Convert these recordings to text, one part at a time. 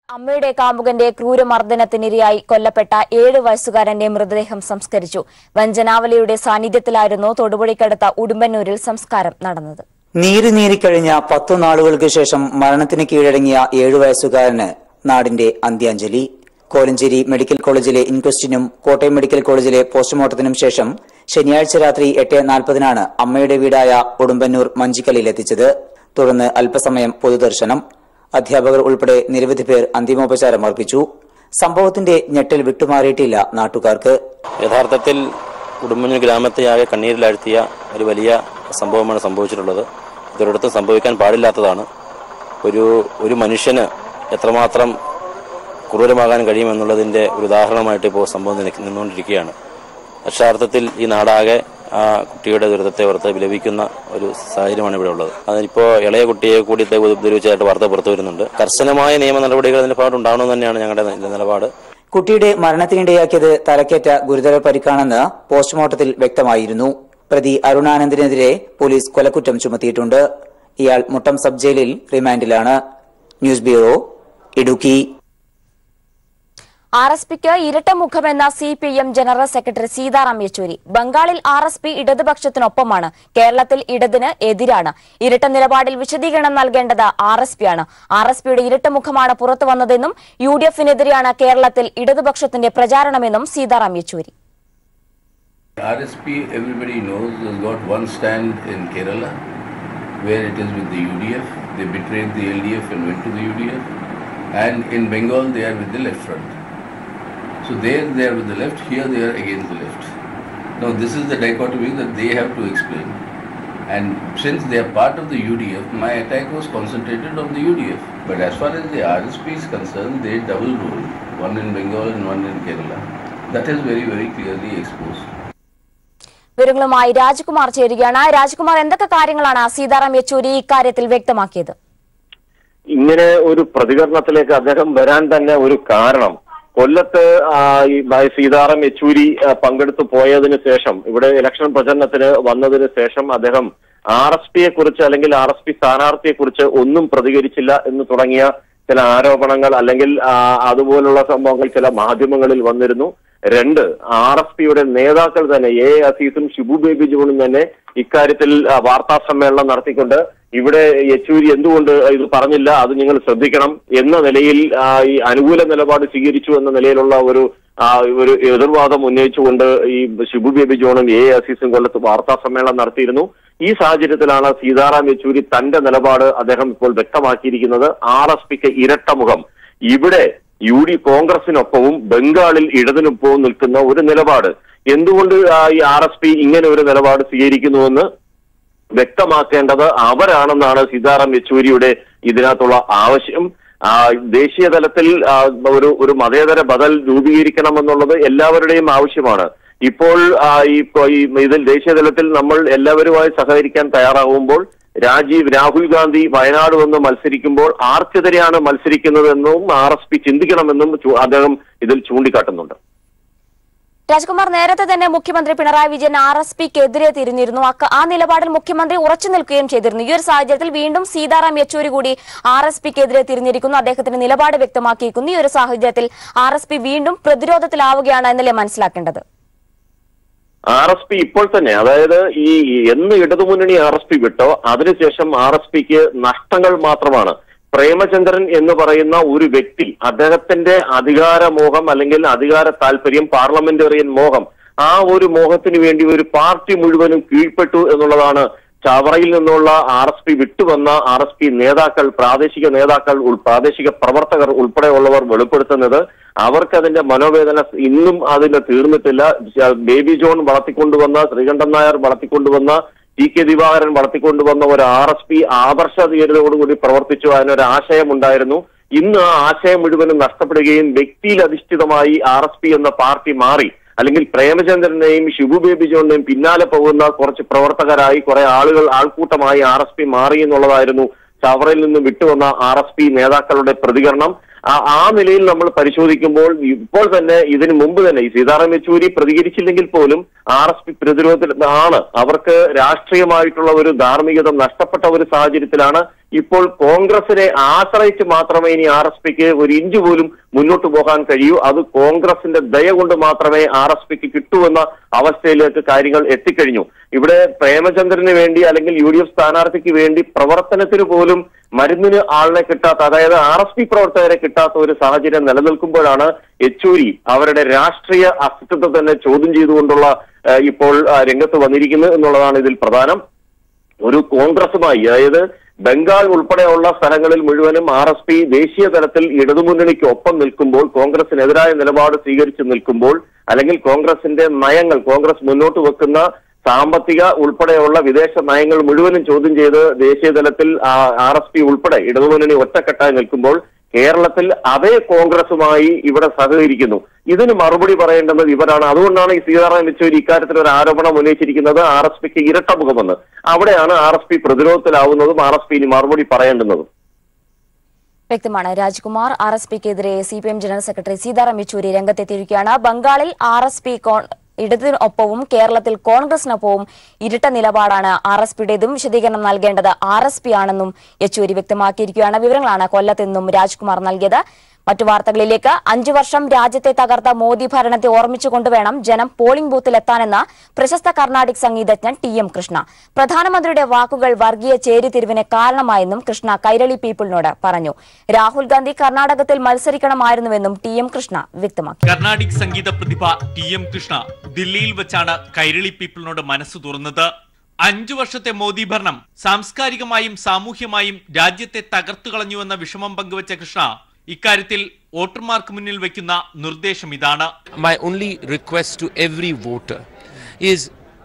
അമ്മയുടെ കാമുകന്റെ ക്രൂരമർദ്ദനത്തിനിരയായി കൊല്ലപ്പെട്ട ഏഴ് വയസ്സുകാരന്റെ മൃതദേഹം സംസ്കരിച്ചു വഞ്ചനാവലിയുടെ സാന്നിധ്യത്തിലായിരുന്നു തൊടുപുഴയ്ക്കടുത്ത ഉടുമ്പന്നൂരിൽ സംസ്കാരം നടന്നത് നീരി നീരിക്കഴിഞ്ഞ പത്തു നാളുകൾക്ക് ശേഷം മരണത്തിന് കീഴടങ്ങിയ ഏഴു വയസ്സുകാരന് നാടിന്റെ അന്ത്യാഞ്ജലി കോലഞ്ചേരി മെഡിക്കൽ കോളേജിലെ ഇൻക്വസ്റ്റിനും കോട്ടയം മെഡിക്കൽ കോളേജിലെ പോസ്റ്റ്മോർട്ടത്തിനും ശേഷം ശനിയാഴ്ച രാത്രി എട്ട് നാൽപ്പതിനാണ് അമ്മയുടെ വീടായ ഉടുമ്പന്നൂർ മഞ്ചിക്കലിൽ എത്തിച്ചത് തുടർന്ന് അല്പസമയം പൊതുദർശനം അധ്യാപകർ ഉൾപ്പെടെ നിരവധി പേർ അന്തിമോപചാരം അർപ്പിച്ചു സംഭവത്തിന്റെ ഞെട്ടൽ വിട്ടുമാറിയിട്ടില്ല നാട്ടുകാർക്ക് യഥാർത്ഥത്തിൽ ഉടുമ്പന്നൂർ ഗ്രാമത്തെ ആകെ കണ്ണീരിലാഴ്ത്തിയ ഒരു വലിയ സംഭവമാണ് സംഭവിച്ചിട്ടുള്ളത് ഇതൊരിടത്തും സംഭവിക്കാൻ പാടില്ലാത്തതാണ് ഒരു ഒരു മനുഷ്യന് എത്രമാത്രം ക്രൂരമാകാൻ കഴിയുമെന്നുള്ളതിൻ്റെ ഒരു ഉദാഹരണമായിട്ട് ഇപ്പോൾ സംഭവം നിൽക്ക് നിന്നുകൊണ്ടിരിക്കുകയാണ് അക്ഷരാർത്ഥത്തിൽ ഈ നാടാകെ ആ കുട്ടിയുടെ ദുരിതത്തെ ഓർത്ത് വിലപിക്കുന്ന ഒരു സാഹചര്യമാണ് ഇവിടെ ഉള്ളത് അതിനിപ്പോൾ ഇളയ കുട്ടിയെ കൂടി ഇതേ ഉപദ്രവിച്ചതായിട്ട് വാർത്ത പുറത്തു വരുന്നുണ്ട് കർശനമായ നിയമ നടപടികൾ അതിന്റെ ഭാഗത്ത് ഉണ്ടാവണമെന്ന് തന്നെയാണ് ഞങ്ങളുടെ നി- നിലപാട് കുട്ടിയുടെ മരണത്തിനിടയാക്കിയത് തലക്കേറ്റ ഗുരുതര പരിക്കാണെന്ന് പോസ്റ്റ്മോർട്ടത്തിൽ വ്യക്തമായിരുന്നു പ്രതി അരുണാനന്ദിനെതിരെ പോലീസ് കൊലക്കുറ്റം ചുമത്തിയിട്ടുണ്ട് ഇയാൾ മുട്ടം സബ് ജയിലിൽ റിമാൻഡിലാണ് news bureau Idukki R S പിക്ക് ഇരട്ട മുഖമെന്ന C P M general secretary Sitaram Yechury ബംഗാളിൽ ആർ എസ് പി ഇടതുപക്ഷത്തിനൊപ്പമാണ് കേരളത്തിൽ ഇടതിന് എതിരാണ് ഇരട്ട നിലപാടിൽ വിശദീകരണം നൽകേണ്ടത് ആർ എസ് പി ആണ് ആർ എസ് പിയുടെ ഇരട്ട മുഖമാണ് പുറത്തു വന്നതെന്നും യു ഡി എഫിനെതിരെയാണ് കേരളത്തിൽ ഇടതുപക്ഷത്തിന്റെ പ്രചാരണമെന്നും Sitaram Yechury RSP, everybody knows, has got one stand in Kerala, where it is with the UDF. They betrayed the LDF and went to the UDF. And in Bengal, they are with the left front. So there they are with the left, here they are against the left. Now this is the dichotomy that they have to explain. And since they are part of the UDF, my attack was concentrated on the UDF. But as far as the RSP is concerned, they double role, one in Bengal and one in Kerala. That is very, very clearly exposed. വിവരങ്ങളുമായി രാജ്കുമാർ ചേരുകയാണ് രാജ്കുമാർ എന്തൊക്കെ കാര്യങ്ങളാണ് സീതാറാം യെച്ചൂരി ഇക്കാര്യത്തിൽ വ്യക്തമാക്കിയത് ഇങ്ങനെ ഒരു പ്രതികരണത്തിലേക്ക് അദ്ദേഹം വരാൻ തന്നെ ഒരു കാരണം കൊല്ലത്ത് ആ, ഈ ബ- സീതാറാം യെച്ചൂരി ആ, പങ്കെടുത്തു പോയതിനു ശേഷം ഇവിടെ ഇലക്ഷൻ പ്രചരണത്തിന് വന്നതിന് ശേഷം അദ്ദേഹം ആർ എസ് പിയെ കുറിച്ച് അല്ലെങ്കിൽ ആർ എസ് പി സ്ഥാനാർത്ഥിയെ കുറിച്ച് ഒന്നും പ്രതികരിച്ചില്ല എന്ന് തുടങ്ങിയ ചില ആരോപണങ്ങൾ അല്ലെങ്കിൽ ആ, അതുപോലുള്ള സംഭവങ്ങൾ ചില മാധ്യമങ്ങളിൽ വന്നിരുന്നു രണ്ട് ആർ എസ് പിയുടെ നേതാക്കൾ തന്നെ എ അസീസും ഷിബു ബേബി ജോണും തന്നെ ഇക്കാര്യത്തിൽ ആ, വാർത്താ സമ്മേളനം നടത്തിക്കൊണ്ട് ഇവിടെ യെച്ചൂരി എന്തുകൊണ്ട് ഇത് പറഞ്ഞില്ല അത് നിങ്ങൾ ശ്രദ്ധിക്കണം എന്ന നിലയിൽ ആ, ഈ അനുകൂല നിലപാട് സ്വീകരിച്ചു എന്ന നിലയിലുള്ള ഒരു ആ, ഒരു എതിർവാദം ഉന്നയിച്ചുകൊണ്ട് ഈ ഷിബു ബേബി ജോണും എ അസീസും കൊല്ലത്ത് വാർത്താ സമ്മേളനം നടത്തിയിരുന്നു ഈ സാഹചര്യത്തിലാണ് സീതാറാം യെച്ചൂരി തന്റെ നിലപാട് അദ്ദേഹം ഇപ്പോൾ വ്യക്തമാക്കിയിരിക്കുന്നത് ആർ എസ് പിക്ക് ഇരട്ടമുഖം ഇവിടെ യു ഡി കോൺഗ്രസിനൊപ്പവും ബംഗാളിൽ ഇടതിനൊപ്പവും നിൽക്കുന്ന ഒരു നിലപാട് എന്തുകൊണ്ട് ആ, ഈ ആർ എസ് പി ഇങ്ങനെ ഒരു നിലപാട് സ്വീകരിക്കുന്നുവെന്ന് വ്യക്തമാക്കേണ്ടത് അവരാണെന്നാണ് സീതാറാം യെച്ചൂരിയുടെ ഇതിനകത്തുള്ള ആവശ്യം ആ, ദേശീയ തലത്തിൽ ആ, ഒരു ഒരു മതേതര ബദൽ രൂപീകരിക്കണമെന്നുള്ളത് എല്ലാവരുടെയും ആവശ്യമാണ് ഇപ്പോൾ ആ, ഈ ഇപ്പോ- ഈ ഇതിൽ ദേശീയ തലത്തിൽ നമ്മൾ എല്ലാവരുമായി സഹകരിക്കാൻ തയ്യാറാകുമ്പോൾ രാജീവ് രാഹുൽ ഗാന്ധി വയനാട് വന്ന് മത്സരിക്കുമ്പോൾ ആർക്കെതിരെയാണ് മത്സരിക്കുന്നതെന്നും ആർ എസ് പി ചിന്തിക്കണമെന്നും ചൂ- അദ്ദേഹം ഇതിൽ ചൂണ്ടിക്കാട്ടുന്നുണ്ട് രാജ്കുമാർ നേരത്തെ തന്നെ മുഖ്യമന്ത്രി പിണറായി വിജയൻ ആർ എസ് പിക്കെതിരെ തിരിഞ്ഞിരുന്നു അക്ക- ആ നിലപാടിൽ മുഖ്യമന്ത്രി ഉറച്ചു നിൽക്കുകയും ചെയ്തിരുന്നു ഈ ഒരു സാഹചര്യത്തിൽ വീണ്ടും സീതാറാം യെച്ചൂരി കൂടി ആർ എസ് പിക്കെതിരെ തിരിഞ്ഞിരിക്കുന്നു അദ്ദേഹത്തിന്റെ നിലപാട് വ്യക്തമാക്കിയിരിക്കുന്നു ഈ ഒരു സാഹചര്യത്തിൽ ആർ എസ് പി വീണ്ടും പ്രതിരോധത്തിലാവുകയാണ് എന്നല്ലേ മനസ്സിലാക്കേണ്ടത് ആർ എസ് പി ഇപ്പോൾ തന്നെ അതായത് ഈ എന്ന് ഇടതുമുന്നണി ആർ എസ് പി വിട്ടോ അതിനുശേഷം ആർ എസ് പിക്ക് നഷ്ടങ്ങൾ മാത്രമാണ് പ്രേമചന്ദ്രൻ എന്ന് പറയുന്ന ഒരു വ്യക്തി അദ്ദേഹത്തിന്റെ അധികാര മോഹം അല്ലെങ്കിൽ അധികാര താല്പര്യം പാർലമെന്റേറിയൻ മോഹം ആ ഒരു മോഹത്തിന് വേണ്ടി ഒരു പാർട്ടി മുഴുവനും കീഴ്പ്പെട്ടു എന്നുള്ളതാണ് ചവറയിൽ നിന്നുള്ള ആർ എസ് പി വിട്ടുവന്ന ആർ എസ് പി നേതാക്കൾ പ്രാദേശിക നേതാക്കൾ ഉൾ- പ്രാദേശിക പ്രവർത്തകർ ഉൾപ്പെടെയുള്ളവർ വെളിപ്പെടുത്തുന്നത് അവർക്കതിന്റെ മനോവേദന ഇന്നും അതിന് തീർന്നിട്ടില്ല ജ- ബേബി ജോൺ വളർത്തിക്കൊണ്ടുവന്ന ശ്രീകണ്ഠൻ നായർ വളർത്തിക്കൊണ്ടുവന്ന ടി കെ ദിവാകരൻ വളർത്തിക്കൊണ്ടുവന്ന ഒരു ആർ എസ് പി ആദർശധീരതയോടുകൂടി പ്രവർത്തിച്ചു അതിനൊരു ആശയമുണ്ടായിരുന്നു ഇന്ന് ആ ആശയം മുഴുവനും നഷ്ടപ്പെടുകയും വ്യക്തിയിൽ അധിഷ്ഠിതമായി ആർ എസ് പി എന്ന പാർട്ടി മാറി അല്ലെങ്കിൽ പ്രേമചന്ദ്രനെയും ഷിബു ബേബി ജോണിനെയും പിന്നാലെ പോകുന്ന കുറച്ച് പ്രവർത്തകരായി കുറെ ആളുകൾ ആൾക്കൂട്ടമായി ആർ എസ് പി മാറി എന്നുള്ളതായിരുന്നു ചവറയിൽ നിന്ന് വിട്ടുവന്ന ആർ എസ് പി നേതാക്കളുടെ പ്രതികരണം ആ- ആ നിലയിൽ നമ്മൾ പരിശോധിക്കുമ്പോൾ ഇപ്പോൾ തന്നെ ഇതിനു മുമ്പ് തന്നെ ഈ സീതാറാം യെച്ചൂരി പ്രതികരിച്ചില്ലെങ്കിൽ പോലും ആർ എസ് പി പ്രതിരോധത്തിൽ ആണ് അവർക്ക് രാഷ്ട്രീയമായിട്ടുള്ള ഒരു ധാർമ്മികത നഷ്ടപ്പെട്ട ഒരു സാഹചര്യത്തിലാണ് ഇപ്പോൾ കോൺഗ്രസിനെ ആശ്രയിച്ച് മാത്രമേ ഇനി ആർ എസ് പിക്ക് ഒരു ഇഞ്ച് പോലും മുന്നോട്ട് പോകാൻ കഴിയൂ അത് കോൺഗ്രസിന്റെ ദയ കൊണ്ട് മാത്രമേ ആർ എസ് പിക്ക് കിട്ടൂ എന്ന അവസ്ഥയിലേക്ക് കാര്യങ്ങൾ എത്തിക്കഴിഞ്ഞു ഇവിടെ പ്രേമചന്ദ്രന് വേണ്ടി അല്ലെങ്കിൽ യു ഡി എഫ് സ്ഥാനാർത്ഥിക്ക് വേണ്ടി പ്രവർത്തനത്തിന് പോലും മരുന്നിന് ആളിനെ കിട്ടാത്ത അതായത് ആർ എസ് പി പ്രവർത്തകരെ കിട്ടാത്ത ഒരു സാഹചര്യം നിലനിൽക്കുമ്പോഴാണ് യെച്ചൂരി അവരുടെ രാഷ്ട്രീയ അസ്തിത്വത്തെ തന്നെ ചോദ്യം ചെയ്തുകൊണ്ടുള്ള ഏഹ്, ഇപ്പോൾ ആ, രംഗത്ത് വന്നിരിക്കുന്നത് എന്നുള്ളതാണ് ഇതിൽ പ്രധാനം ഒരു കോൺഗ്രസുമായി അതായത് ബംഗാൾ ഉൾപ്പെടെയുള്ള സ്ഥലങ്ങളിൽ മുഴുവനും ആർ എസ് പി ദേശീയ തലത്തിൽ ഇടതുമുന്നണിക്ക് ഒപ്പം നിൽക്കുമ്പോൾ കോൺഗ്രസിനെതിരായ നിലപാട് സ്വീകരിച്ചു നിൽക്കുമ്പോൾ അല്ലെങ്കിൽ കോൺഗ്രസിന്റെ നയങ്ങൾ കോൺഗ്രസ് മുന്നോട്ട് വെക്കുന്ന സാമ്പത്തിക ഉൾപ്പെടെയുള്ള വിദേശ നയങ്ങൾ മുഴുവനും ചോദ്യം ചെയ്ത് ദേശീയ തലത്തിൽ ആർ എസ് പി ഉൾപ്പെടെ ഇടതുമുന്നണി ഒറ്റക്കെട്ടായി നിൽക്കുമ്പോൾ കേരളത്തിൽ അതേ കോൺഗ്രസുമായി ഇവിടെ സഹകരിക്കുന്നു ഇതിന് മറുപടി പറയേണ്ടത് ഇവരാണ് അതുകൊണ്ടാണ് ഈ സീതാറാം യെച്ചൂരി ഇക്കാര്യത്തിൽ ഒരു ആരോപണം ഉന്നയിച്ചിരിക്കുന്നത് ആർ എസ് പിക്ക് ഇരട്ടമുഖമെന്ന് അവിടെയാണ് ആർ എസ് പി പ്രതിരോധത്തിലാവുന്നതും ആർ എസ് പി ഇനി മറുപടി പറയേണ്ടുന്നതും വ്യക്തമാണ് രാജ്കുമാർ ആർ എസ് പിക്കെതിരെ C P M general secretary Sitaram Yechury രംഗത്തെത്തിയിരിക്കുകയാണ് ബംഗാളിൽ ആർ എസ് പി ഇടതിനൊപ്പവും കേരളത്തിൽ കോൺഗ്രസിനൊപ്പവും ഇരട്ട നിലപാടാണ് ആർ എസ് പിയുടേതും വിശദീകരണം നൽകേണ്ടത് ആർ എസ് പി ആണെന്നും യെച്ചൂരി വ്യക്തമാക്കിയിരിക്കുകയാണ് വിവരങ്ങളാണ് കൊല്ലത്ത് നിന്നും രാജ്കുമാർ നൽകിയത് മറ്റു വാർത്തകളിലേക്ക് അഞ്ചു വർഷം രാജ്യത്തെ തകർത്ത മോദി ഭരണത്തെ ഓർമ്മിച്ചുകൊണ്ട് വേണം ജനം പോളിംഗ് ബൂത്തിലെത്താനെന്ന് പ്രശസ്ത കർണാടിക് സംഗീതജ്ഞൻ ടി എം കൃഷ്ണ പ്രധാനമന്ത്രിയുടെ വാക്കുകൾ വർഗീയ ചേരിതിരിവിന് കാരണമായെന്നും കൃഷ്ണ കൈരളി പീപ്പിളിനോട് പറഞ്ഞു രാഹുൽ ഗാന്ധി കർണാടകത്തിൽ മത്സരിക്കണമായിരുന്നുവെന്നും ടി എം കൃഷ്ണ വ്യക്തമാക്കി കർണാടിക് സംഗീത പ്രതിഭ ടി എം കൃഷ്ണ ദില്ലിയിൽ വെച്ചാണ് കൈരളി പീപ്പിളിനോട് മനസ്സ് തുറന്നത് അഞ്ചു വർഷത്തെ മോദി ഭരണം സാംസ്കാരികമായും സാമൂഹ്യമായും രാജ്യത്തെ തകർത്തു കളഞ്ഞുവെന്ന വിഷമം പങ്കുവച്ച കൃഷ്ണ ഇക്കാര്യത്തിൽ വോട്ടർമാർക്ക് മുന്നിൽ വയ്ക്കുന്ന നിർദ്ദേശം ഇതാണ് my only request to every voter is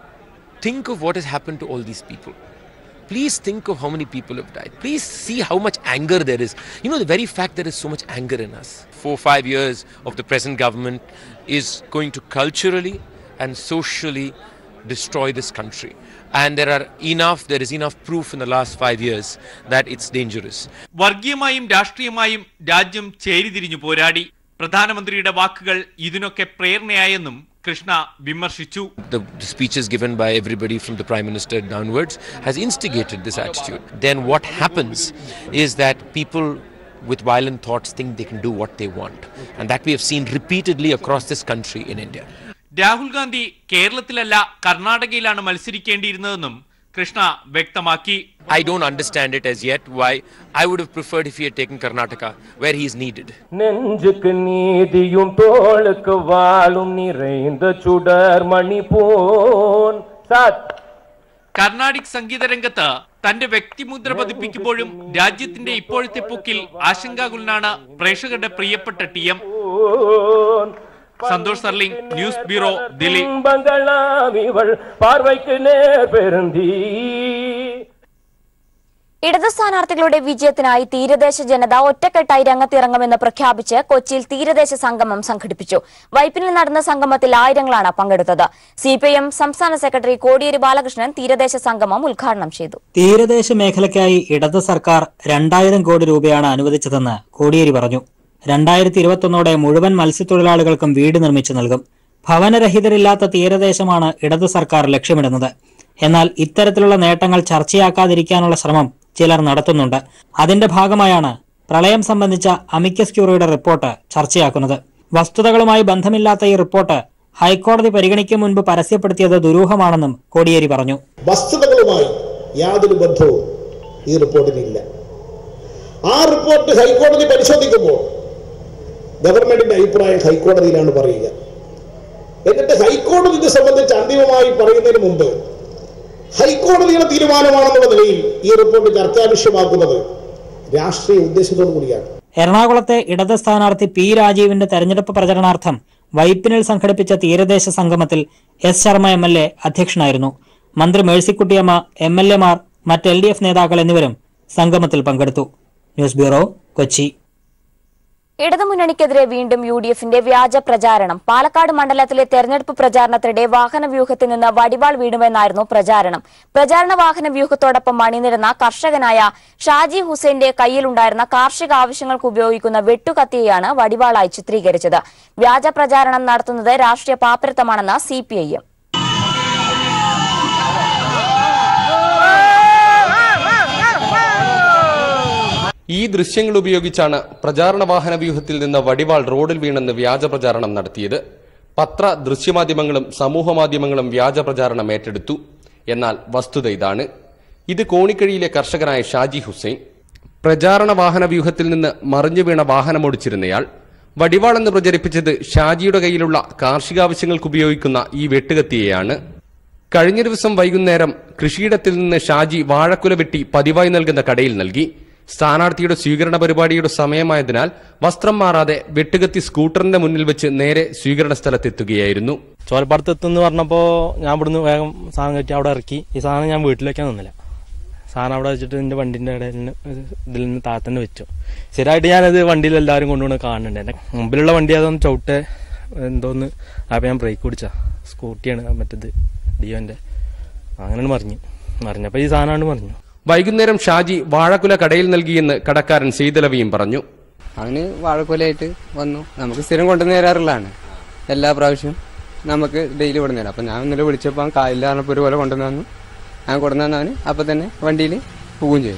think of what has happened to all these people. Please think of how many people have died. Please see how much anger there is. You know, the very fact there is so much anger in us. Four, five years of the present government is going to culturally and socially destroy this country. And there are enough, there is enough proof in the last five years that it's dangerous. വർഗീയമായും രാഷ്ട്രീയമായും രാജ്യം ചേരിതിരിഞ്ഞു പോരാടി പ്രധാനമന്ത്രിയുടെ വാക്കുകൾ ഇതിനൊക്കെ പ്രേരണയായെന്നും കൃഷ്ണ വിമർശിച്ചു the, the speeches given by everybody from the prime minister downwards has instigated this attitude. Then what happens is that people with violent thoughts think they can do what they want. And that we have seen repeatedly across this country in India. Rahul Gandhi കേരളത്തിലല്ല കർണാടകയിലാണ് മത്സരിക്കേണ്ടിയിരുന്നതെന്നും Krishna വ്യക്തമാക്കി I don't understand it as yet why I would have preferred if he had taken Karnataka where he is needed. நெஞ்சுக்கு நீதியும் தோளுக்கு வாழும் நிறைந்த சுடர் மணி phone சாத் കർണാടിക് സംഗീത രംഗത്ത് തന്റെ വ്യക്തിമുദ്ര പതിപ്പിക്കുമ്പോഴും രാജ്യത്തിന്റെ ഇപ്പോഴത്തെ പോക്കിൽ ആശങ്കാകുലനാണ് പ്രേക്ഷകരുടെ പ്രിയപ്പെട്ട ടി എം സന്തോഷ് സർലിംഗ് ന്യൂസ് ബ്യൂറോ ദില്ലി பங்களாம் இவள் பார்வைக்கு நேர் பெருந்தி ഇടത് സ്ഥാനാർത്ഥികളുടെ വിജയത്തിനായി തീരദേശ ജനത ഒറ്റക്കെട്ടായി രംഗത്തിറങ്ങുമെന്ന് പ്രഖ്യാപിച്ച് കൊച്ചിയിൽ തീരദേശ സംഗമം സംഘടിപ്പിച്ചു വൈപ്പിനിൽ നടന്ന സംഗമത്തിൽ ആയിരങ്ങളാണ് പങ്കെടുത്തത് സിപിഐഎം സംസ്ഥാന സെക്രട്ടറി കോടിയേരി ബാലകൃഷ്ണൻ തീരദേശ സംഗമം ഉദ്ഘാടനം ചെയ്തു തീരദേശ മേഖലയ്ക്കായി ഇടത് സർക്കാർ രണ്ടായിരം കോടി രൂപയാണ് അനുവദിച്ചതെന്ന് കോടിയേരി പറഞ്ഞു രണ്ടായിരത്തി ഇരുപത്തൊന്നോടെ മുഴുവൻ മത്സ്യത്തൊഴിലാളികൾക്കും വീട് നിർമ്മിച്ചു നൽകും ഭവനരഹിതരില്ലാത്ത തീരദേശമാണ് ഇടതു സർക്കാർ ലക്ഷ്യമിടുന്നത് എന്നാൽ ഇത്തരത്തിലുള്ള നേട്ടങ്ങൾ ചർച്ചയാക്കാതിരിക്കാനുള്ള ശ്രമം ചിലർ നടത്തുന്നുണ്ട് അതിന്റെ ഭാഗമായാണ് പ്രളയം സംബന്ധിച്ച അമിക്കസ് ക്യൂറിയുടെ റിപ്പോർട്ട് ചർച്ചയാക്കുന്നത് വസ്തുതകളുമായി ബന്ധമില്ലാത്ത ഈ റിപ്പോർട്ട് ഹൈക്കോടതി പരിഗണിക്കും മുൻപ് പരസ്യപ്പെടുത്തിയത് ദുരൂഹമാണെന്നും കോടിയേരി പറഞ്ഞു വസ്തുതകളുമായി യാതൊരു ബന്ധവും ഈ റിപ്പോർട്ടിനില്ല ആ റിപ്പോർട്ട് ഹൈക്കോടതി പരിശോധിക്കുമ്പോൾ ഗവൺമെന്റിന്റെ അഭിപ്രായം ഹൈക്കോടതിയിലാണ് പറയുക എന്നിട്ട് ഹൈക്കോടതി ഇത് സംബന്ധിച്ച് അന്തിമമായി പറയുന്നതിന് മുമ്പ് ഹൈക്കോടതിയുടെ തീരുമാനമാണെന്നുള്ള നിലയിൽ ഈ റിപ്പോർട്ട് ചർച്ചാ വിഷയമാക്കുന്നത് രാഷ്ട്രീയ ഉദ്ദേശത്തോടു കൂടിയാണ് എറണാകുളത്തെ ഇടത് സ്ഥാനാർത്ഥി പി രാജീവിന്റെ തെരഞ്ഞെടുപ്പ് പ്രചരണാർത്ഥം വൈപ്പിനിൽ സംഘടിപ്പിച്ച തീരദേശ സംഗമത്തിൽ S Sharma M L A അധ്യക്ഷനായിരുന്നു മന്ത്രി മേഴ്സിക്കുട്ടിയമ്മ എം എൽ എമാർ മറ്റ് എൽ ഡി എഫ് നേതാക്കൾ എന്നിവരും സംഗമത്തിൽ പങ്കെടുത്തു ന്യൂസ് ബ്യൂറോ കൊച്ചി ഇടതുമുന്നണിക്കെതിരെ വീണ്ടും യു ഡി എഫിന്റെ വ്യാജ പ്രചാരണം പാലക്കാട് മണ്ഡലത്തിലെ തെരഞ്ഞെടുപ്പ് പ്രചാരണത്തിനിടെ വാഹന വ്യൂഹത്തിൽ നിന്ന് വടിവാൾ വീണുവെന്നായിരുന്നു പ്രചാരണം പ്രചാരണ വാഹന വ്യൂഹത്തോടൊപ്പം അണിനിരുന്ന കർഷകനായ ഷാജി ഹുസൈന്റെ കയ്യിലുണ്ടായിരുന്ന കാർഷിക ആവശ്യങ്ങൾക്ക് ഉപയോഗിക്കുന്ന വെട്ടുകത്തിയെയാണ് വടിവാളായി ചിത്രീകരിച്ചത് വ്യാജ പ്രചാരണം നടത്തുന്നത് രാഷ്ട്രീയ പാപ്പരത്തമാണെന്ന് സിപിഐഎം ഈ ദൃശ്യങ്ങൾ ഉപയോഗിച്ചാണ് പ്രചാരണ വാഹന വ്യൂഹത്തിൽ നിന്ന് വടിവാൾ റോഡിൽ വീണെന്ന് വ്യാജ പ്രചാരണം നടത്തിയത് പത്ര ദൃശ്യമാധ്യമങ്ങളും സമൂഹമാധ്യമങ്ങളും വ്യാജ പ്രചാരണം ഏറ്റെടുത്തു എന്നാൽ വസ്തുത ഇതാണ് ഇത് കോണിക്കഴിയിലെ കർഷകനായ ഷാജി ഹുസൈൻ പ്രചാരണ വാഹന വ്യൂഹത്തിൽ നിന്ന് മറിഞ്ഞു വീണ വാഹനമോടിച്ചിരുന്നയാൾ വടിവാളെന്ന് പ്രചരിപ്പിച്ചത് ഷാജിയുടെ കയ്യിലുള്ള കാർഷികാവശ്യങ്ങൾക്ക് ഉപയോഗിക്കുന്ന ഈ വെട്ടുകത്തിയെയാണ് കഴിഞ്ഞ ദിവസം വൈകുന്നേരം കൃഷിയിടത്തിൽ നിന്ന് ഷാജി വാഴക്കുല വെട്ടി പതിവായി നൽകുന്ന കടയിൽ നൽകി സ്ഥാനാർത്ഥിയുടെ സ്വീകരണ പരിപാടിയുടെ സമയമായതിനാൽ വസ്ത്രം മാറാതെ വെട്ടുകത്തി സ്കൂട്ടറിന്റെ മുന്നിൽ വെച്ച് നേരെ സ്വീകരണ സ്ഥലത്തെത്തുകയായിരുന്നു ചോലപ്പാടത്ത് എത്തുന്നു പറഞ്ഞപ്പോൾ ഞാൻ ഇവിടുന്ന് വേഗം സാധനം കയറ്റി അവിടെ ഇറക്കി ഈ സാധനം ഞാൻ വീട്ടിൽ വെക്കാൻ നിന്നില്ല സാധനം അവിടെ വെച്ചിട്ട് എൻ്റെ വണ്ടിൻ്റെ ഇടയിൽ നിന്ന് ഇതിൽ നിന്ന് താത്തന്നെ വെച്ചു ശരിയായിട്ട് ഞാനത് വണ്ടിയിൽ എല്ലാവരും കൊണ്ടുപോകണം കാണുന്നുണ്ട് എൻ്റെ മുമ്പിലുള്ള വണ്ടി അതൊന്ന് ചവിട്ടെ എന്തോന്ന് അപ്പം ഞാൻ ബ്രേക്ക് പിടിച്ച സ്കൂട്ടിയാണ് മറ്റേത് ഡിയോൻ്റെ അങ്ങനെ മറിഞ്ഞു മറിഞ്ഞപ്പോൾ ഈ സാധനമാണ് മറിഞ്ഞു വൈകുന്നേരം ഷാജി വാഴക്കുല കടയിൽ നൽകിയെന്ന് കടക്കാരൻ സെയ്തലവിയും പറഞ്ഞു അവന് വാഴക്കൊലയായിട്ട് വന്നു നമുക്ക് സ്ഥിരം കൊണ്ടുവന്ന് തരാറുള്ളതാണ് എല്ലാ പ്രാവശ്യവും നമുക്ക് ഡെയിലി കൊണ്ടുവന്ന് തരാം അപ്പം ഞാൻ ഇന്നലെ വിളിച്ചപ്പോൾ അവൻ കായില്ല പറഞ്ഞപ്പോൾ ഒരു കൊല കൊണ്ടുവന്ന് തന്നു ഞാൻ കൊണ്ടുവന്ന് തന്നവന് അപ്പം തന്നെ വണ്ടിയിൽ പോവുകയും ചെയ്തു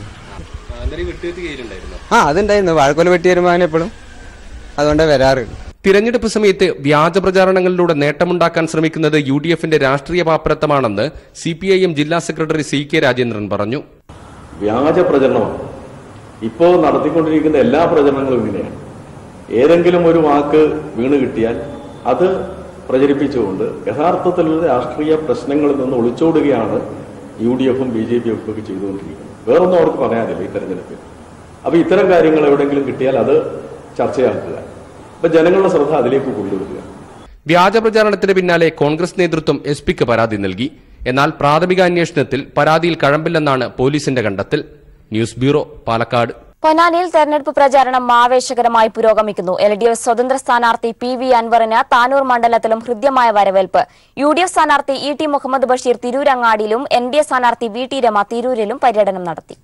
ആ അതുണ്ടായിരുന്നു വാഴക്കൊല വെട്ടി വരുമ്പോൾ അവൻ എപ്പോഴും അതുകൊണ്ടാണ് വരാറ് തിരഞ്ഞെടുപ്പ് സമയത്ത് വ്യാജ പ്രചാരണങ്ങളിലൂടെ നേട്ടമുണ്ടാക്കാൻ ശ്രമിക്കുന്നത് യു ഡി എഫിന്റെ രാഷ്ട്രീയ പാപ്പരത്തമാണെന്ന് സി പി ഐ എം ജില്ലാ സെക്രട്ടറി സി കെ രാജേന്ദ്രൻ പറഞ്ഞു വ്യാജ പ്രചരണമാണ് ഇപ്പോൾ നടത്തിക്കൊണ്ടിരിക്കുന്ന എല്ലാ പ്രചരണങ്ങളും ഇങ്ങനെയാണ് ഏതെങ്കിലും ഒരു വാക്ക് വീണ് കിട്ടിയാൽ അത് പ്രചരിപ്പിച്ചുകൊണ്ട് യഥാർത്ഥത്തിലുള്ള രാഷ്ട്രീയ പ്രശ്നങ്ങളിൽ നിന്ന് ഒളിച്ചോടുകയാണ് യു ഡി എഫും ബി ജെ പിയും ഒക്കെ ചെയ്തുകൊണ്ടിരിക്കുന്നത് വേറൊന്നും അവർക്ക് പറയാനില്ല ഈ തെരഞ്ഞെടുപ്പിൽ അപ്പൊ ഇത്തരം കാര്യങ്ങൾ എവിടെയെങ്കിലും കിട്ടിയാൽ അത് ചർച്ചയാക്കുക അപ്പൊ ജനങ്ങളുടെ ശ്രദ്ധ അതിലേക്ക് കൊണ്ടുവരിക വ്യാജ പ്രചാരണത്തിന് പിന്നാലെ കോൺഗ്രസ് നേതൃത്വം എസ് പിക്ക് പരാതി നൽകി എന്നാൽ പ്രാഥമിക അന്വേഷണത്തിൽ പരാതിയിൽ കഴമ്പില്ലെന്നാണ് പോലീസിന്റെ കണ്ടെത്തൽ ന്യൂസ് ബ്യൂറോ പാലക്കാട് പൊന്നാനിയിൽ തെരഞ്ഞെടുപ്പ് പ്രചാരണം ആവേശകരമായി പുരോഗമിക്കുന്നു എൽ ഡി എഫ് സ്വതന്ത്ര സ്ഥാനാർത്ഥി പി വി അൻവറിന് താനൂർ മണ്ഡലത്തിലും ഹൃദ്യമായ വരവേൽപ്പ് യു ഡി എഫ് സ്ഥാനാർത്ഥി ഇ ടി മുഹമ്മദ് ബഷീർ തിരൂരങ്ങാടിയിലും എൻ ഡി എ സ്ഥാനാർത്ഥി വി ടി രമ തിരൂരിലും പര്യടനം നടത്തി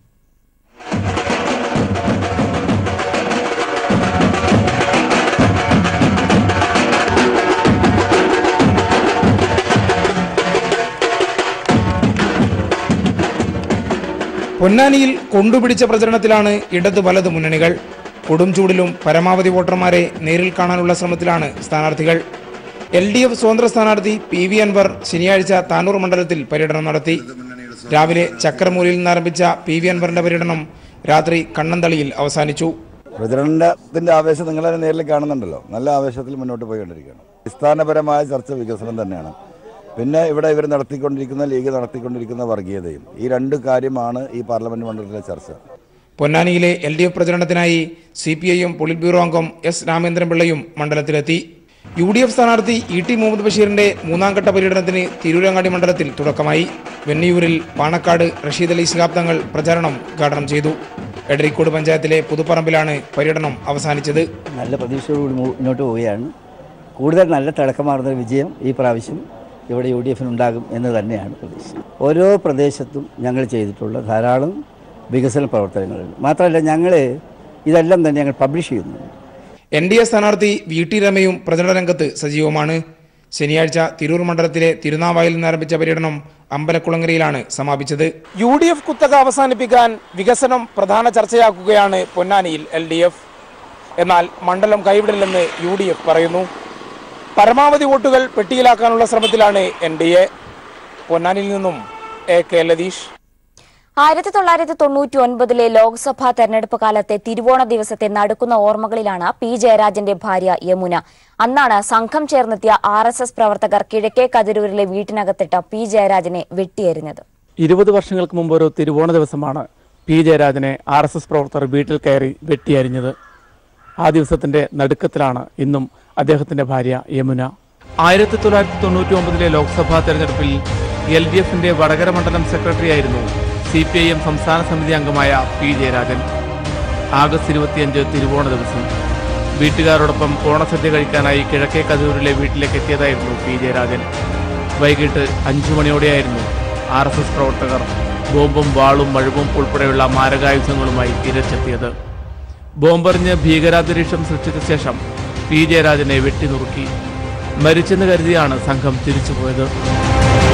പൊന്നാനിയിൽ കൊണ്ടുപിടിച്ച പ്രചരണത്തിലാണ് ഇടത് വലത് മുന്നണികൾ കൊടും ചൂടിലും പരമാവധി വോട്ടർമാരെ നേരിൽ കാണാനുള്ള ശ്രമത്തിലാണ് സ്ഥാനാർത്ഥികൾ എൽ ഡി എഫ് സ്വതന്ത്ര സ്ഥാനാർത്ഥി പി വി അൻവർ ശനിയാഴ്ച താനൂർ മണ്ഡലത്തിൽ പര്യടനം നടത്തി രാവിലെ ചക്രമൂലിയിൽ നിന്ന് ആരംഭിച്ച പി വി അൻവറിന്റെ പര്യടനം രാത്രി കണ്ണന്തളിയിൽ അവസാനിച്ചു പ്രചരണത്തിന്റെ ആവേശം നിങ്ങളെ നേരിൽ കാണുന്നുണ്ടല്ലോ നല്ല ആവേശത്തിൽ മുന്നോട്ട് പോയിക്കൊണ്ടിരിക്കുകയാണ് അടിസ്ഥാനപരമായ ചർച്ച വികസനം തന്നെയാണ് പിന്നെ ഇവിടെ ഇവർ നടത്തിക്കൊണ്ടിരിക്കുന്ന ലീഗ് നടത്തിക്കൊണ്ടിരിക്കുന്ന വർഗീയതയും ഈ രണ്ട് കാര്യമാണ് ഈ പാർലമെന്റ് മണ്ഡലത്തിലെ ചർച്ച പൊന്നാനിയിലെ എൽ ഡി എഫ് പ്രചരണത്തിനായി C P I M polit bureau അംഗം എസ് രാമേന്ദ്രൻപിള്ളയും മണ്ഡലത്തിലെത്തി യു ഡി എഫ് സ്ഥാനാർത്ഥി ഇ ടി മുഹമ്മദ് ബഷീറിന്റെ മൂന്നാം ഘട്ട പര്യടനത്തിന് തിരൂരങ്ങാടി മണ്ഡലത്തിൽ തുടക്കമായി വെന്നിയൂരിൽ പാണക്കാട് റഷീദ് അലി ശിഹാബ് തങ്ങൾ പ്രചാരണം ഉദ്ഘാടനം ചെയ്തു എടരിക്കോട് പഞ്ചായത്തിലെ പുതുപ്പറമ്പിലാണ് പര്യടനം അവസാനിച്ചത് നല്ല പ്രതീക്ഷയോടുകൂടി മു- മുന്നോട്ട് പോവുകയാണ് കൂടുതൽ നല്ല തിളക്കമാർന്ന വിജയം ഈ പ്രാവശ്യം ഇവിടെ യു ഡി എഫിനുണ്ടാകും എന്ന് തന്നെയാണ് പ്രതീക്ഷ ഓരോ പ്രദേശത്തും ഞങ്ങൾ ചെയ്തിട്ടുള്ള ധാരാളം വികസന പ്രവർത്തനങ്ങളുണ്ട് മാത്രമല്ല ഞങ്ങൾ ഇതെല്ലാം തന്നെ ഞങ്ങൾ പബ്ലിഷ് ചെയ്യുന്നുണ്ട് എൻ ഡി എ സ്ഥാനാർത്ഥി വി ടി രമയും പ്രചരണ രംഗത്ത് സജീവമാണ് ശനിയാഴ്ച തിരൂർ മണ്ഡലത്തിലെ തിരുനാവായിൽ നിന്ന് ആരംഭിച്ച പര്യടനം അമ്പലക്കുളങ്ങരയിലാണ് സമാപിച്ചത് യു ഡി എഫ് കുത്തക അവസാനിപ്പിക്കാൻ വികസനം പ്രധാന ചർച്ചയാക്കുകയാണ് പൊന്നാനിയിൽ എൽ ഡി എഫ് എന്നാൽ മണ്ഡലം കൈവിടില്ലെന്ന് യു ഡി എഫ് പറയുന്നു പരമാവധി വോട്ടുകൾ പെട്ടിയിലാക്കാനുള്ള ശ്രമത്തിലാണ് എൻ ഡി എ പൊന്നാനിയിൽ നിന്നും എ കെ ലതീഷ് ആയിരത്തി തൊള്ളായിരത്തി തൊണ്ണൂറ്റി ഒൻപതിലെ ലോക്സഭാ തെരഞ്ഞെടുപ്പ് കാലത്തെ തിരുവോണ ദിവസത്തെ നടക്കുന്ന ഓർമ്മകളിലാണ് പി ജയരാജന്റെ ഭാര്യ യമുന അന്നാണ് സംഘം ചേർന്നെത്തിയ ആർ എസ് എസ് പ്രവർത്തകർ കിഴക്കേ കതിരൂരിലെ വീട്ടിനകത്തിട്ട പി ജയരാജനെ വെട്ടിയെറിഞ്ഞത് ഇരുപത് വർഷങ്ങൾക്ക് മുമ്പ് ഒരു തിരുവോണ ദിവസമാണ് പി ജയരാജനെ ആർ എസ് എസ് പ്രവർത്തകർ വീട്ടിൽ കയറി വെട്ടിയരിഞ്ഞത് ആ ദിവസത്തിന്റെ നടുക്കത്തിലാണ് ഇന്നും അദ്ദേഹത്തിന്റെ ഭാര്യ യമുന ആയിരത്തി തൊള്ളായിരത്തി തൊണ്ണൂറ്റി ഒമ്പതിലെ ലോക്സഭാ തെരഞ്ഞെടുപ്പിൽ എൽ ഡി എഫിന്റെ വടകര മണ്ഡലം സെക്രട്ടറിയായിരുന്നു സി പി ഐ എം സംസ്ഥാന സമിതി അംഗമായ പി ജയരാജൻ ആഗസ്റ്റ് ഇരുപത്തിയഞ്ച് തിരുവോണ ദിവസം വീട്ടുകാരോടൊപ്പം ഓണസദ്യ കഴിക്കാനായി കിഴക്കേ കതിരൂരിലെ വീട്ടിലേക്ക് എത്തിയതായിരുന്നു പി ജയരാജൻ വൈകിട്ട് അഞ്ചു മണിയോടെയായിരുന്നു ആർ എസ് എസ് പ്രവർത്തകർ ബോംബും വാളും മഴുവും ഉൾപ്പെടെയുള്ള മാരകായുധങ്ങളുമായി ഇരച്ചെത്തിയത് ബോംബെറിഞ്ഞ് ഭീകരാന്തരീക്ഷം സൃഷ്ടിച്ച ശേഷം പി ജയരാജനെ വെട്ടിനുറുക്കി മരിച്ചെന്ന് കരുതിയാണ് സംഘം തിരിച്ചുപോയത്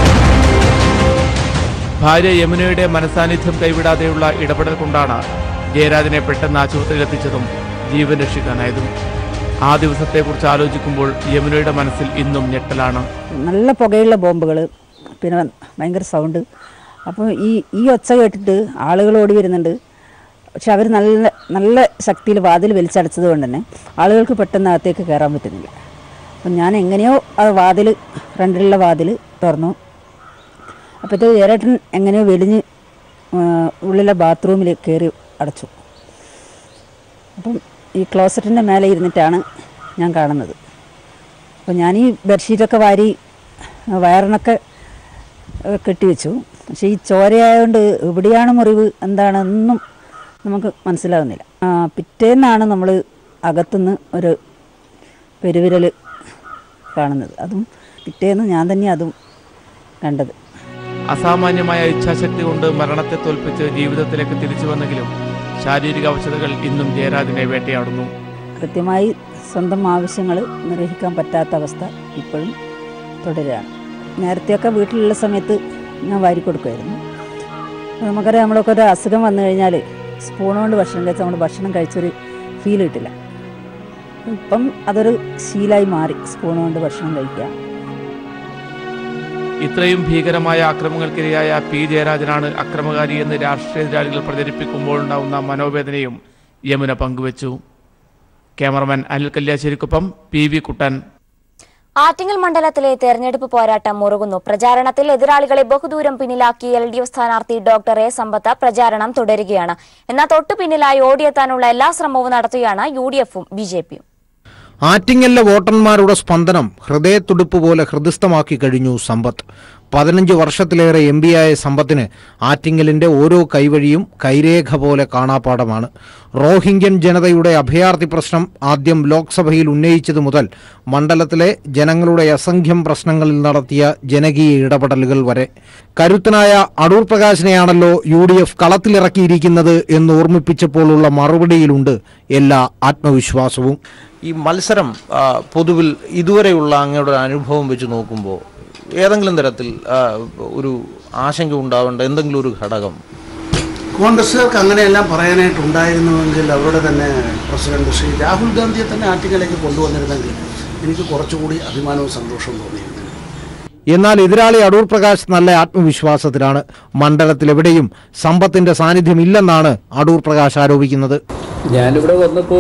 ഭാര്യ യമുനയുടെ മനസാന്നിധ്യം കൈവിടാതെയുള്ള ഇടപെടൽ കൊണ്ടാണ് ജയരാജനെ പെട്ടെന്ന് ആശുപത്രിയിൽ എത്തിച്ചതും ജീവൻ രക്ഷിക്കാനായതും ആ ദിവസത്തെക്കുറിച്ച് ആലോചിക്കുമ്പോൾ യമുനയുടെ മനസ്സിൽ ഇന്നും ഞെട്ടലാണ് നല്ല പുകയുള്ള ബോംബുകൾ പിന്നെ ഭയങ്കര സൗണ്ട് അപ്പോൾ ഈ ഈ ഒച്ച കേട്ടിട്ട് ആളുകൾ ഓടി വരുന്നുണ്ട് പക്ഷെ അവർ നല്ല നല്ല ശക്തിയിൽ വാതിൽ വലിച്ചടച്ചത് കൊണ്ട് തന്നെ ആളുകൾക്ക് പെട്ടെന്ന് അകത്തേക്ക് കയറാൻ പറ്റുന്നില്ല അപ്പം ഞാൻ എങ്ങനെയോ ആ വാതിൽ ഫ്രണ്ടിലുള്ള വാതിൽ തുറന്നു അപ്പോഴത്തെ ഏരേട്ടൻ എങ്ങനെയോ വെളിഞ്ഞ് ആ, ഉള്ളിലെ ബാത്റൂമിൽ കയറി അടച്ചു അപ്പം ഈ ക്ലോസറ്റിൻ്റെ മേലെ ഇരുന്നിട്ടാണ് ഞാൻ കാണുന്നത് അപ്പോൾ ഞാൻ ഈ ബെഡ്ഷീറ്റൊക്കെ വാരി വയറിനൊക്കെ ഏഹ്, കെട്ടിവെച്ചു പക്ഷേ ഈ ചോരയായതുകൊണ്ട് എവിടെയാണ് മുറിവ് എന്താണെന്നും നമുക്ക് മനസ്സിലാകുന്നില്ല ആ, പിറ്റേന്നാണ് നമ്മൾ അകത്തുനിന്ന് ഒരു പെരുവിരൽ കാണുന്നത് അതും പിറ്റേന്ന് ഞാൻ തന്നെ അതും കണ്ടത് അസാമാന്യമായ ഇച്ഛാശക്തി കൊണ്ട് മരണത്തെ തോൽപ്പിച്ച് ജീവിതത്തിലേക്ക് തിരിച്ചു വന്നെങ്കിലും ശാരീരിക അവശതകൾ ഇന്നും ജയരാജനെ വേട്ടയാടുന്നു കൃത്യമായി സ്വന്തം ആവശ്യങ്ങൾ നിർവഹിക്കാൻ പറ്റാത്ത അവസ്ഥ ഇപ്പോഴും തുടരുകയാണ് നേരത്തെയൊക്കെ വീട്ടിലുള്ള സമയത്ത് ഞാൻ വാരി കൊടുക്കുമായിരുന്നു അപ്പോൾ നമുക്കറിയാം നമ്മളൊക്കെ ഒരു അസുഖം വന്നു കഴിഞ്ഞാൽ സ്പൂൺ കൊണ്ട് ഭക്ഷണം കഴിച്ചാൽ നമ്മൾ ഭക്ഷണം കഴിച്ചൊരു ഫീൽ കിട്ടില്ല ഇപ്പം അതൊരു ശീലമായി മാറി സ്പൂൺ കൊണ്ട് ഭക്ഷണം കഴിക്കുക ഇത്രയും ഭീകരമായ അക്രമങ്ങൾക്കിരയായ പി ജയരാജനാണ് അക്രമകാരി എന്ന് രാഷ്ട്രീയ എതിരാളികൾ പ്രചരിപ്പിക്കുമ്പോൾ ഉണ്ടാവുന്ന മനോവേദനയും യമുന പങ്കുവച്ചു ക്യാമറമാൻ അനിൽ കല്യാശ്ശേരിക്കൊപ്പം പി വി കുട്ടൻ ആറ്റിങ്ങൽ മണ്ഡലത്തിലെ തെരഞ്ഞെടുപ്പ് പോരാട്ടം മുറുകുന്നു പ്രചാരണത്തിൽ എതിരാളികളെ ബഹുദൂരം പിന്നിലാക്കി എൽ ഡി എഫ് സ്ഥാനാർത്ഥി ഡോക്ടർ എ സമ്പത്ത് പ്രചാരണം തുടരുകയാണ് എന്നാൽ തൊട്ടു പിന്നിലായി ഓടിയെത്താനുള്ള എല്ലാ ശ്രമവും നടത്തുകയാണ് യു ഡി എഫും ബി ജെ പിയും ആറ്റിങ്ങലിലെ വോട്ടർമാരുടെ സ്പന്ദനം ഹൃദയത്തുടിപ്പ് പോലെ ഹൃദിസ്ഥമാക്കി കഴിഞ്ഞു സമ്പത്ത് പതിനഞ്ച് വർഷത്തിലേറെ എം പിയായ സമ്പത്തിന് ആറ്റിങ്ങലിന്റെ ഓരോ കൈവഴിയും കൈരേഖ പോലെ കാണാപ്പാടമാണ് റോഹിംഗ്യൻ ജനതയുടെ അഭയാർത്ഥി പ്രശ്നം ആദ്യം ലോക്സഭയിൽ ഉന്നയിച്ചതു മുതൽ മണ്ഡലത്തിലെ ജനങ്ങളുടെ അസംഖ്യം പ്രശ്നങ്ങളിൽ നടത്തിയ ജനകീയ ഇടപെടലുകൾ വരെ കരുത്തനായ അടൂർ പ്രകാശിനെയാണല്ലോ യു ഡി എഫ് കളത്തിലിറക്കിയിരിക്കുന്നത് എന്ന് ഓർമ്മിപ്പിച്ചപ്പോഴുള്ള മറുപടിയിലുണ്ട് എല്ലാ ആത്മവിശ്വാസവും ഈ മത്സരം ആ, പൊതുവിൽ ഇതുവരെയുള്ള അങ്ങയുടെ ഒരു അനുഭവം വെച്ച് നോക്കുമ്പോൾ ഏതെങ്കിലും തരത്തിൽ ആ, ഒരു ആശങ്ക ഉണ്ടാവേണ്ട എന്തെങ്കിലും ഒരു ഘടകം കോൺഗ്രസ്സുകാർക്ക് അങ്ങനെയെല്ലാം പറയാനായിട്ടുണ്ടായിരുന്നുവെങ്കിൽ അവരുടെ തന്നെ പ്രസിഡന്റ് ശ്രീ രാഹുൽ ഗാന്ധിയെ തന്നെ ആറ്റിങ്ങലേക്ക് കൊണ്ടുവന്നിരുന്നെങ്കിൽ എനിക്ക് കുറച്ചുകൂടി അഭിമാനവും സന്തോഷവും തോന്നിയിരുന്നു എന്നാൽ എതിരാളി അടൂർ പ്രകാശ് നല്ല ആത്മവിശ്വാസത്തിലാണ് മണ്ഡലത്തിൽ എവിടെയും സമ്പത്തിന്റെ സാന്നിധ്യമില്ലെന്നാണ് അടൂർ പ്രകാശ് ആരോപിക്കുന്നത് ഞാനിവിടെ വന്നപ്പോൾ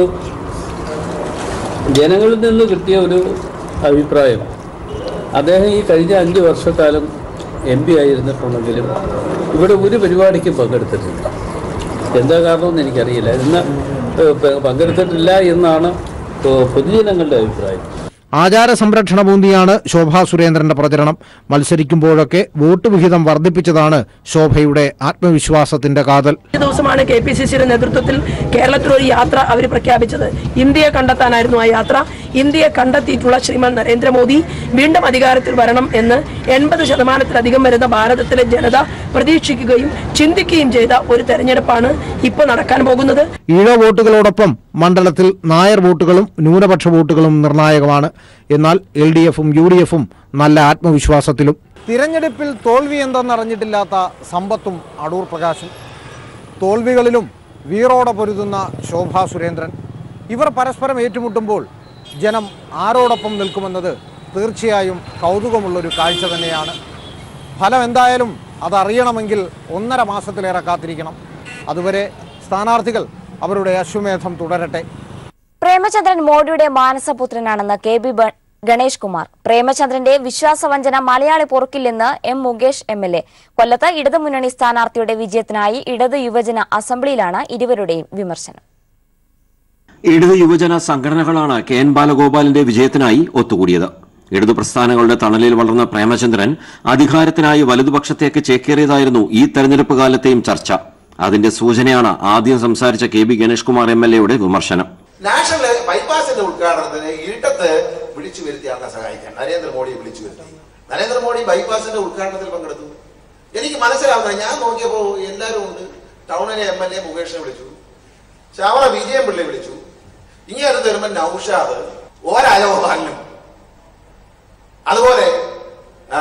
ജനങ്ങളിൽ നിന്ന് കിട്ടിയ ഒരു അഭിപ്രായം അദ്ദേഹം ഈ കഴിഞ്ഞ അഞ്ച് വർഷക്കാലം എം പി ആയിരുന്നിട്ടുണ്ടെങ്കിലും ഇവിടെ ഒരു പരിപാടിക്കും പങ്കെടുത്തിട്ടില്ല എന്താ കാരണമെന്ന് എനിക്കറിയില്ല ഇന്ന് ഏഹ്, പ- പങ്കെടുത്തിട്ടില്ല എന്നാണ് ഏഹ്, പൊതുജനങ്ങളുടെ അഭിപ്രായം ആചാര സംരക്ഷണ ബൂന്തിയാണ് ശോഭാ സുരേന്ദ്രന്റെ പ്രചരണം മത്സരിക്കുമ്പോഴൊക്കെ വോട്ട് വിഹിതം വർദ്ധിപ്പിച്ചതാണ് ശോഭയുടെ ആത്മവിശ്വാസത്തിന്റെ കാതൽ ഈ ദിവസമാണ് കെ പി സി സിയുടെ നേതൃത്വത്തിൽ കേരളത്തിൽ ഒരു യാത്ര അവർ പ്രഖ്യാപിച്ചത് ഇന്ത്യയെ കണ്ടെത്താനായിരുന്നു ആ യാത്ര ഇന്ത്യയെ കണ്ടെത്തിയിട്ടുള്ള ശ്രീമാൻ നരേന്ദ്രമോദി വീണ്ടും അധികാരത്തിൽ വരണം എന്ന് എൺപത് ശതമാനത്തിലധികം വരുന്ന ഭാരതത്തിലെ ജനത പ്രതീക്ഷിക്കുകയും ചിന്തിക്കുകയും ചെയ്ത ഒരു തെരഞ്ഞെടുപ്പാണ് ഇപ്പോൾ നടക്കാൻ പോകുന്നത് ഈഴ വോട്ടുകളോടൊപ്പം മണ്ഡലത്തിൽ നായർ വോട്ടുകളും ന്യൂനപക്ഷ വോട്ടുകളും നിർണായകമാണ് എന്നാൽ എൽ ഡി എഫും യു ഡി എഫും നല്ല ആത്മവിശ്വാസത്തിലും തിരഞ്ഞെടുപ്പിൽ തോൽവി എന്തെന്നറിഞ്ഞിട്ടില്ലാത്ത സമ്പത്തും അടൂർ പ്രകാശും തോൽവികളിലും വീറോടെ പൊരുതുന്ന ശോഭാ സുരേന്ദ്രൻ ഇവർ പരസ്പരം ഏറ്റുമുട്ടുമ്പോൾ ജനം ആരോടൊപ്പം നിൽക്കുമെന്നത് തീർച്ചയായും കൗതുകമുള്ളൊരു കാഴ്ച തന്നെയാണ് ഫലം എന്തായാലും അതറിയണമെങ്കിൽ ഒന്നര മാസത്തിലേറെ കാത്തിരിക്കണം അതുവരെ സ്ഥാനാർത്ഥികൾ അവരുടെ അശ്വമേധം തുടരട്ടെ പ്രേമചന്ദ്രൻ മോഡിയുടെ മാനസപുത്രനാണെന്ന് കെ ബി ബ- ഗണേഷ് കുമാർ പ്രേമചന്ദ്രന്റെ വിശ്വാസവഞ്ചന മലയാളി പൊറുക്കില്ലെന്ന് M Mukesh M L A കൊല്ലത്ത് ഇടതുമുന്നണി സ്ഥാനാർത്ഥിയുടെ വിജയത്തിനായി ഇടത് യുവജന അസംബ്ലിയിലാണ് ഇരുവരുടെയും വിമർശനം ഇടത് യുവജന സംഘടനകളാണ് കെ എൻ ബാലഗോപാലിന്റെ വിജയത്തിനായി ഒത്തുകൂടിയത് ഇടതു പ്രസ്ഥാനങ്ങളുടെ തണലിൽ വളർന്ന പ്രേമചന്ദ്രൻ അധികാരത്തിനായി വലതുപക്ഷത്തേക്ക് ചേക്കേറിയതായിരുന്നു ഈ തെരഞ്ഞെടുപ്പ് കാലത്തെയും ചർച്ച അതിന്റെ സൂചനയാണ് ആദ്യം സംസാരിച്ച K B Ganesh Kumar M L എയുടെ വിമർശനം നാഷണൽ ബൈപ്പാസിന്റെ ഉദ്ഘാടനത്തിന് ഇരുട്ടത്ത് വിളിച്ചു വരുത്തിയ ആളെ സഹായിക്കാൻ നരേന്ദ്രമോദിയെ വിളിച്ചു വരുത്തി നരേന്ദ്രമോദി ബൈപ്പാസിന്റെ ഉദ്ഘാടനത്തിൽ പങ്കെടുത്തു എനിക്ക് മനസ്സിലാവുന്നത് ഞാൻ നോക്കിയപ്പോ എല്ലാവരും ഉണ്ട് ടൗണിലെ എം എൽ എ മുകേഷിനെ വിളിച്ചു ചാവറ വിജയം പിള്ളയെ വിളിച്ചു ഇങ്ങനെ വരുമ്പോ നൌഷാദ് ഓരാലോഹാലിനും അതുപോലെ ആ,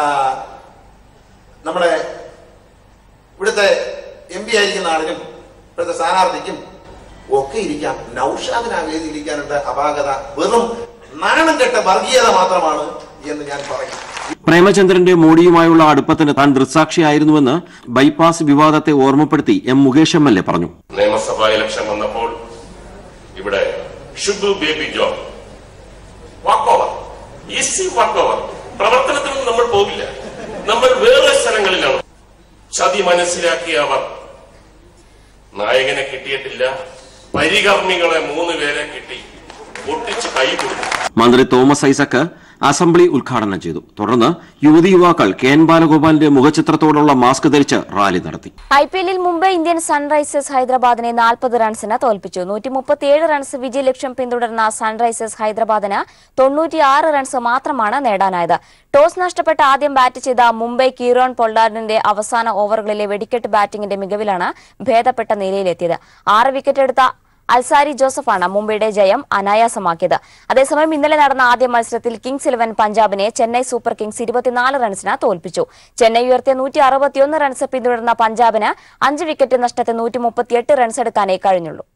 നമ്മുടെ ഇവിടുത്തെ എം പി ആയിരിക്കുന്ന ആളിനും ഇവിടുത്തെ സ്ഥാനാർത്ഥിക്കും ഒക്കെ ഇരിക്കാം നൌഷാദിന് ആ വേദിയിൽ ഇരിക്കാനുള്ള അപാകത വെറും നാണം കെട്ട വർഗീയത മാത്രമാണ് എന്ന് ഞാൻ പറയും പ്രേമചന്ദ്രന്റെ മോഡിയുമായുള്ള അടുപ്പത്തിന് താൻ ദൃക്സാക്ഷിയായിരുന്നുവെന്ന് ബൈപ്പാസ് വിവാദത്തെ ഓർമ്മപ്പെടുത്തി M Mukesh M L A പറഞ്ഞു നിയമസഭാ ഇലക്ഷൻ വന്നപ്പോൾ ഇവിടെ Shibu Baby John walk over easy walk over പ്രവർത്തനത്തിനൊന്നും നമ്മൾ പോകില്ല നമ്മൾ വേറെ സ്ഥലങ്ങളിലാണ് ചതി മനസ്സിലാക്കിയ അവർ നായകനെ കിട്ടിയിട്ടില്ല പരികർമ്മികളെ മൂന്ന് പേരെ കിട്ടി ഒട്ടിച്ച് കൈ കൊടുത്തു മന്ത്രി തോമസ് ഐസക്ക് അസംബ്ലി ഉദ്ഘാടനം ചെയ്തു തുടർന്ന് യുവതി യുവാക്കൾ കെ എൻ ബാലഗോപാലിന്റെ മുഖചിത്രത്തോടുള്ള മാസ്ക് ധരിച്ച് റാലി നടത്തി ഐ പി എല്ലിൽ മുംബൈ ഇന്ത്യൻ സൺറൈസേഴ്സ് ഹൈദരാബാദിനെ നാൽപ്പത് റൺസിന് തോൽപ്പിച്ചു നൂറ്റി മുപ്പത്തിയേഴ് റൺസ് വിജയലക്ഷ്യം പിന്തുടർന്ന സൺറൈസേഴ്സ് ഹൈദരാബാദിന് തൊണ്ണൂറ്റിയാറ് റൺസ് മാത്രമാണ് നേടാനായത് ടോസ് നഷ്ടപ്പെട്ട് ആദ്യം ബാറ്റ് ചെയ്ത മുംബൈ കീറോൺ പൊള്ളാർഡിന്റെ അവസാന ഓവറുകളിലെ വെടിക്കെട്ട് ബാറ്റിംഗിന്റെ മികവിലാണ് ഭേദപ്പെട്ട നിലയിലെത്തിയത് ആറ് വിക്കറ്റ് എടുത്ത അൽസാരി ജോസഫാണ് മുംബൈയുടെ ജയം അനായാസമാക്കിയത് അതേസമയം ഇന്നലെ നടന്ന ആദ്യ മത്സരത്തിൽ കിങ്സ് ഇലവൻ പഞ്ചാബിനെ ചെന്നൈ സൂപ്പർ കിങ്സ് ഇരുപത്തിനാല് റൺസിന് തോൽപ്പിച്ചു ചെന്നൈ ഉയർത്തിയ നൂറ്റി അറുപത്തിയൊന്ന് റൺസ് പിന്തുടർന്ന പഞ്ചാബിന് അഞ്ച് വിക്കറ്റ് നഷ്ടത്തിൽ നൂറ്റി മുപ്പത്തിയെട്ട് റൺസ് എടുക്കാനേ കഴിഞ്ഞുള്ളൂ